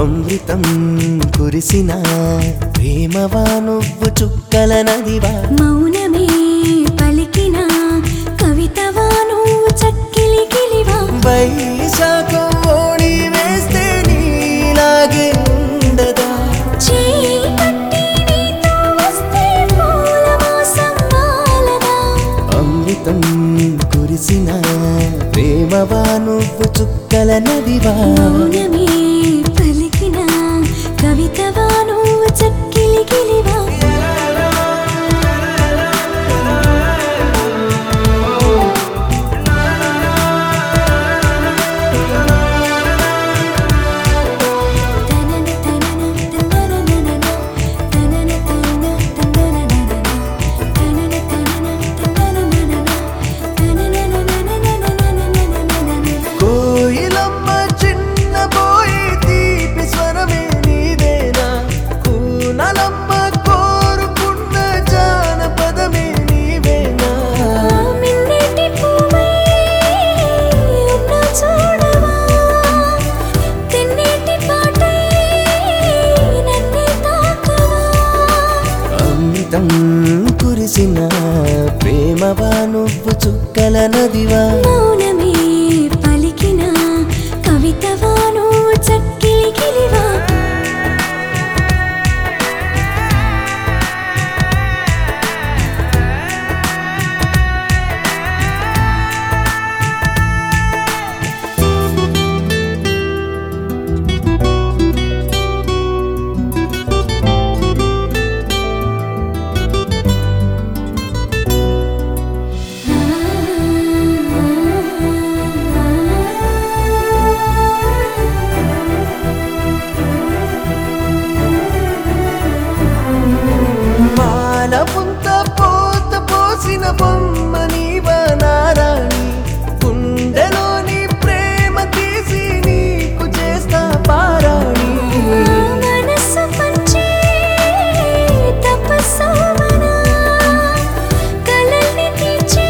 అమృతం కురిసిన ప్రేమవా నువ్వు చుక్కల నదివా మౌనమే పలికిన కవితవా నువ్వు చక్కిలి కిలివా వైశాఖం ఓడి వేస్తే నీలాగే ఉండదా చేయి పట్టి నీతో వస్తే పూల వాసం వాలదా అమృతం కురిసిన ప్రేమవా నువ్వు చుక్కల నదివా మౌనమే పలికిన కవితవా నువ్వు చక్కిలి కిలివా తనన తనన తననననన తనన తనన తననననన తనన తనన తననననన తనననననననననననన కోయిలమ్మ చిన్న పోయి తీపి స్వరమే నీదేనా కూనలమ్మ కోరుకున్న జానపదమే నీవేనా మిన్నెటి పువ్వై ఉన్న చూడవా తెన్నేటి పాటై నన్నే తాకవా అమృతం కురిసిన ప్రేమవా నువ్వు చుక్కల నదివా మౌనమే పలికిన కవితవా నువ్వు చక్కిలి కిలివా మానపుంత పోత పోసిన బొమ్మ నీవా నారాణి గుండెలోని ప్రేమ తీసి నీకు చేస్తా పారాణి మనసు పంచే తపస్సోమనా కలల్ని తీర్చే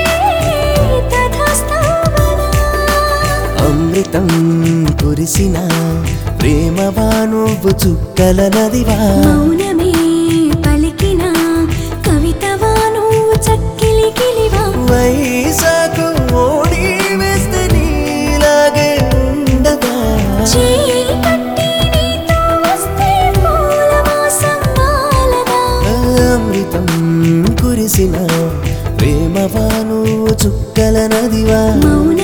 తథాస్తోమనా అమృతం కురిసిన ప్రేమవా నువ్వు చుక్కల నదివా మౌనమే పలికిన కవితవా నువ్వు చక్కిలి కిలివా వైశాఖ ఓడి వేస్తే నీలాగే ఉండదా చేయి పట్టి నీతో వస్తే పూల వాసం వాలదా అమృతం కురిసిన ప్రేమవా నువ్వు చుక్కల నదివా మౌన